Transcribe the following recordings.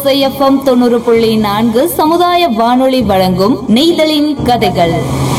ஓசைஎஃப்எம் தொண்ணூறு புள்ளி நான்கு சமுதாய வானொலி வழங்கும் நெய்தலின் கதைகள்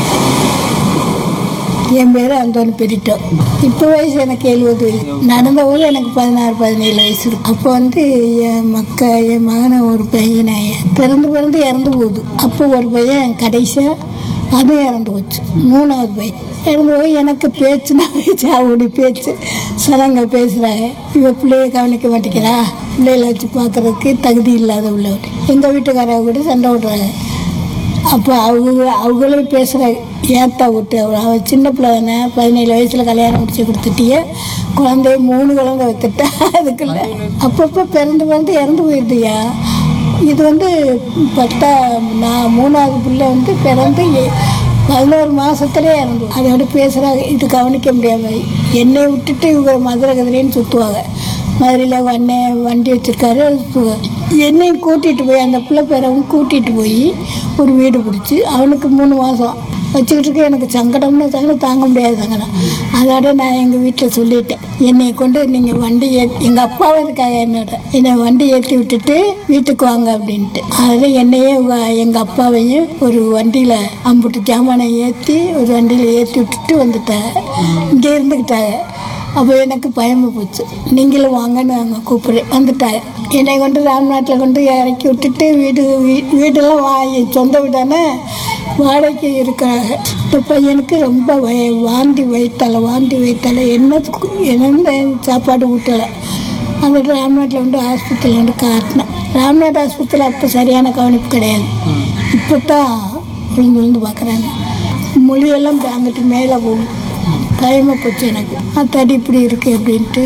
என் பேர் அந்தோனி பெரிட்டோ இப்போ வயசு எனக்கு எழுபது வயசு நடந்த போது எனக்கு பதினாறு பதினேழு வயசு இருக்கும் அப்போ வந்து என் மக்க என் மகனை ஒரு பையனை பிறந்து பிறந்து இறந்து போகுது அப்போ ஒரு பையன் கடைசியாக அதுவும் இறந்து போச்சு மூணாவது பையன் இறந்து போய் எனக்கு பேச்சுனா பேச்சு அவருடைய பேச்சு சனங்க பேசுகிறாங்க இவ பிள்ளைய கவனிக்க மாட்டேங்கிறா பிள்ளைகளை வச்சு பார்க்குறதுக்கு தகுதி இல்லாத உள்ளவர் எங்கள் வீட்டுக்காரங்க கூட சண்டை விட்றாங்க அப்போ அவங்க அவங்களே பேசுகிறாங்க ஏத்தா விட்டு அவள் அவள் சின்ன பிள்ளை தானே பதினேழு வயசில் கல்யாணம் முடிச்சு கொடுத்துட்டியே குழந்தைய மூணு குழந்தை வைத்துட்டா அதுக்குள்ள அப்பப்போ பிறந்து பிறந்து இறந்து போயிடுதியா இது வந்து பத்தா நான் மூணாவது பிள்ளை வந்து பிறந்து எ- பதினோரு மாதத்துலேயே இறந்து அதோட பேசுகிறாங்க இது கவனிக்க முடியாமல் என்னை விட்டுட்டு இவங்க மதுரை கதிரின்னு சுற்றுவாங்க மதுரையில் அண்ணன் வண்டி வச்சுருக்காரு என்னையும் கூட்டிகிட்டு போய் அந்த பிள்ளை பேரவும் கூட்டிகிட்டு போய் ஒரு வீடு பிடிச்சி அவனுக்கு மூணு மாதம் வச்சுக்கிட்டு இருக்க எனக்கு சங்கடம்னு சங்கடம் தாங்க முடியாது சங்கடம் அதோட நான் எங்கள் வீட்டில் சொல்லிட்டேன் என்னை கொண்டு நீங்கள் வண்டி ஏ எங்கள் அப்பாவும் இருக்காங்க என்னோட என்னை வண்டி ஏற்றி விட்டுட்டு வீட்டுக்கு வாங்க அப்படின்ட்டு அதில் என்னையே எங்கள் அப்பாவையும் ஒரு வண்டியில் அம்புட்டு ஜாமானை ஏற்றி ஒரு வண்டியில் ஏற்றி விட்டுட்டு வந்துட்டாங்க இங்கே இருந்துக்கிட்டாங்க அப்போ எனக்கு பயமாக போச்சு நீங்களும் வாங்கன்னு அவங்க கூப்பிடு வந்துட்டாங்க என்னை கொண்டு ராம்நாட்டில் கொண்டு இறக்கி விட்டுட்டு வீடு வீ- வீடெல்லாம் வா சொந்த வீடானே வாடகைக்கு இருக்கிறாங்க இந்த பையனுக்கு ரொம்ப வய வாந்தி வயிற்றால வாந்தி வயிற்றால என்ன என்ன சாப்பாடு ஊட்டலை அந்த ராம்நாட்டில் வந்து ஆஸ்பத்திரியில் வந்து காட்டினேன் ராம்நாத் ஆஸ்பத்திரியில் அப்போ சரியான கவனிப்பு கிடையாது இப்போ தான் விழுந்து விழுந்து பார்க்குறாங்க மொழியெல்லாம் அங்கிட்டு மேலே போகும் பயமாக போச்சு எனக்கு அத்தாடி இப்படி இருக்கு அப்படின்ட்டு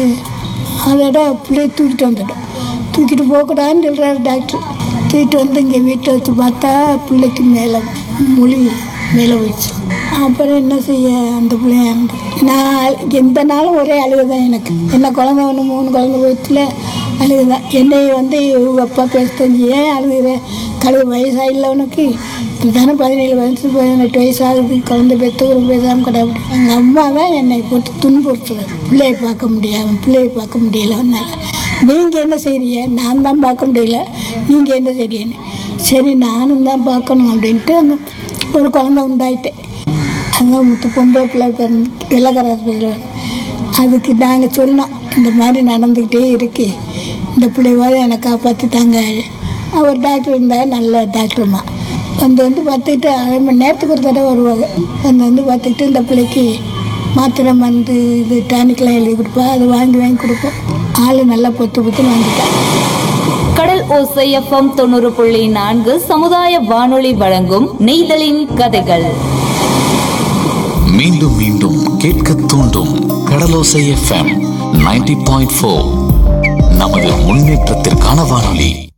அதோட பிள்ளைய தூக்கிட்டு வந்துட்டோம் தூக்கிட்டு போகக்கூடாதுன்னு சொல்கிறாரு டாக்டர் தூக்கிட்டு வந்து இங்கே வீட்டை வச்சு பார்த்தா பிள்ளைக்கு மேலே மொழி மேலே போயிடுச்சு அப்புறம் என்ன செய்ய அந்த பிள்ளைய இறந்து. நான் எந்த நாளும் ஒரே அழுகு தான் எனக்கு என்ன குழந்தை ஒன்று மூணு குழந்தை போயிடுச்சுல அழுகு தான் என்னை வந்து இவங்க அப்பா பேசுறது ஏன் அழுகுற கழுவு வயசாக இல்லை உனக்கு இதுதானே பதினேழு வயசு பதினெட்டு வயசு ஆகுது குழந்தை பெற்று ஒரு பேசாமல் கிடையாது எங்கள் அம்மா தான் என்னை போட்டு துன்புறுத்துறது பிள்ளையை பார்க்க முடியாம பிள்ளையை பார்க்க முடியல உன்னால நீங்கள் என்ன செய்றீங்க நான் தான் பார்க்க முடியல நீங்கள் என்ன செய்றீங்கன்னு சரி நானும் தான் பார்க்கணும் அப்படின்ட்டு அங்கே ஒரு குழந்தை உண்டாயிட்டேன் அங்கே முத்து பொம்பளை பிள்ளை பிறந்து வெள்ளக்கரை அதுக்கு நாங்கள் சொன்னோம் இந்த மாதிரி நடந்துக்கிட்டே இருக்கு இந்த பிள்ளைவாத என்னை காப்பாற்றி தாங்க அவர் டாக்டர் இருந்தால் நல்ல டாக்டர்மா வந்து வந்து பார்த்துக்கிட்டு அரை மணி நேரத்துக்கு ஒரு தடவை வருவாங்க வந்து வந்து பார்த்துக்கிட்டு இந்த பிள்ளைக்கு மாத்திரை மருந்து இது டானிக்லாம் எழுதி கொடுப்பா அது வாங்கி வாங்கி கொடுப்போம் ஆள் நல்லா பொத்து பொத்துன்னு வாங்கிட்டான் கடல் ஓசைஎஃப்எம் தொண்ணூறு புள்ளி நான்கு சமுதாய வானொலி வழங்கும் நெய்தலின் கதைகள் மீண்டும் மீண்டும் கேட்க தூண்டும் Kadalosai FM ninety point four நமது முன்னேற்றத்திற்கான வானொலி